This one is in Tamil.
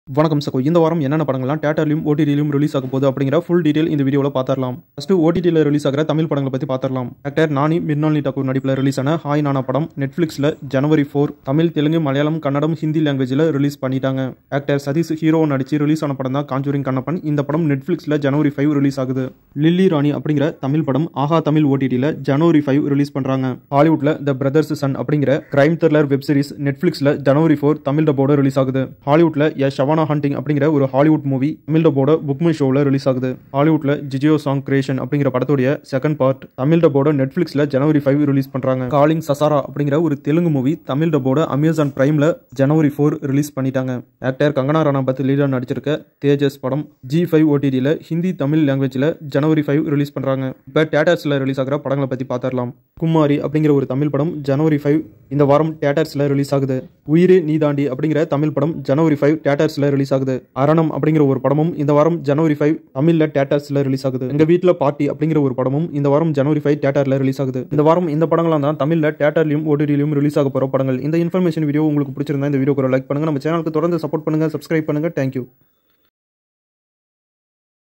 வணக்கம் சகோ இந்த வாரம் என்னென்ன படங்கள்லாம் தேட்டர்லையும் ஓடிடிலையும் ரிலீஸ் ஆக போகுது அப்படிங்கிற ஃபுல் டீடைல் இந்த வீடியோவில் பார்த்துடலாம் ஃபர்ஸ்ட் ஓடிடியில் ரிலீஸ் ஆகிற தமிழ் படங்களை பற்றி பார்த்துடலாம் ஆக்டர் நானி மிர்னாலினி டாக்கூர் நடிப்பில் ரிலீஸ் ஆன ஹாய் நானா படம் நெட்ஃப்ளிக்ஸில் ஜனவரி ஃபோர் தமிழ் தெலுங்கு மலையாளம் கன்னடம் ஹிந்தி லாங்குவேஜில் ரிலீஸ் பண்ணிட்டாங்க ஆக்டர் சதீஷ் ஹீரோ நடிச்சு ரிலீஸ் ஆன படம் தான் காஞ்சூரிங் கண்ணப்பன் இந்த படம் நெட்ஃப்ளிக்ஸில் ஜனவரி ஃபைவ் ரிலீஸ் ஆகுது லில்லி ராணி அப்படிங்கிற தமிழ் படம் ஆஹா தமிழ் ஓடிடியில் ஜனவரி ஃபைவ் ரிலீஸ் பண்ணுறாங்க ஹாலிவுட்ல த பிரதர்ஸ் சன் அப்படிங்கிற கிரைம் த்ரில்லர் வெப் சீரிஸ் நெட்ஃப்ளிக்ஸில் ஜனவரி ஃபோர் தமிழ் டப்போட ரிலீஸ் ஆகுது ஹாலிவுட்ல எ ஷவானா ஹண்டிங் அப்படிங்கிற ஒரு ஹாலிவுட் மூவி தமிழ் டப்போட புக்மை ஷோவில் ரிலீஸ் ஆகுது ஹாலிவுட்ல ஜிஜியோ சாங் கிரியேஷன் அப்படிங்கிற படத்துடைய செகண்ட் பார்ட் தமிழ் டப்போட நெட்ஃப்ளிக்ஸில் ஜனவரி ஃபைவ் ரிலீஸ் பண்ணுறாங்க காலிங் சசாரா அப்படிங்கிற ஒரு தெலுங்கு மூவி தமிழ் டப்போட அமேசான் பிரைம்ல ஜனவரி ஃபோர் ரிலீஸ் பண்ணிட்டாங்க ஆக்டர் கங்கனா ராணாபத் லீடர் நடிச்சிருக்க தேஜஸ் படம் ஜி ஃபைவ் ஓடிடியில் ஹிந்தி தமிழ் லாங்குவேஜில் ஜனவரி ஃபைவ் ரிலீஸ் பண்ணுறாங்க இப்போ தேட்டர்ஸில் ரிலீஸ் ஆகிற படங்களை பற்றி பார்த்துடலாம் குமாரி அப்படிங்கிற ஒரு தமிழ் படம் ஜனவரி ஃபைவ் இந்த வாரம் தேட்டர்ஸில் ரிலீஸ் ஆகுது உயிரே நீதாண்டி அப்படிங்கிற தமிழ் படம் ஜனவரி ஃபைவ் தேட்டர்ஸில் ரிலீஸ் ஆகுது அரணம் அப்படிங்கிற ஒரு படமும் இந்த வாரம் ஜனவரி ஃபைவ் தமிழில் தேட்டர்ஸில் ரிலீஸ் ஆகுது எங்க வீட்டில் பார்ட்டி அப்படிங்கிற ஒரு படமும் இந்த வாரம் ஜனவரி ஃபைவ் தேட்டரில் ரிலீஸ் ஆகுது இந்த வாரம் இந்த படங்களாம் தான் தமிழில் தேட்டர்லையும் ஓடிடிலையும் ரிலீஸ் ஆக போகிற படங்கள் இந்த இன்ஃபர்மேஷன் வீடியோ உங்களுக்கு பிடிச்சிருந்தா இந்த வீடியோ லைக் பண்ணுங்க நம்ம சேனலுக்கு தொடர்ந்து சப்போர்ட் பண்ணுங்க சப்ஸ்கிரைப் பண்ணுங்க தேங்க்யூ